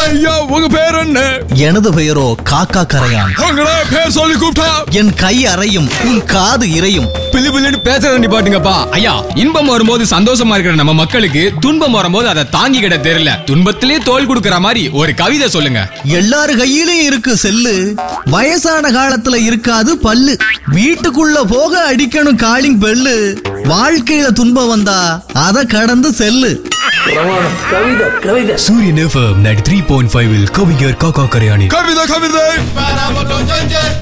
ஐயா உங்க பேர் என்ன எனது பெயரோ காக்கா கரையான் உங்கள பேர் சொல்லி கூப்பிட்டா என் கை அறையும் உன் காது இறையும் பிள்ளை பிள்ளைன்னு பேசுறத நிப்பாட்டுங்கப்பா ஐயா இன்பம் வரும்போது சந்தோஷமா இருக்கிற நம்ம மக்களுக்கு துன்பம் வரும்போது அதை தாங்கிக்கிட தெரியல துன்பத்திலே தோல் கொடுக்கற மாதிரி ஒரு கவிதை சொல்லுங்க எல்லாரு கையிலயும் இருக்கு செல்லு வயசான காலத்துல இருக்காது பல்லு வீட்டுக்குள்ள போக அடிக்கணும் காலிங் பெல்லு வாழ்க்கையில துன்பம் வந்தா அத கடந்து செல்லு கவிதை கவிதை Suryan FM ninety three point five கவிஞர் காக்கா கரையாணி கவிதை கவிதை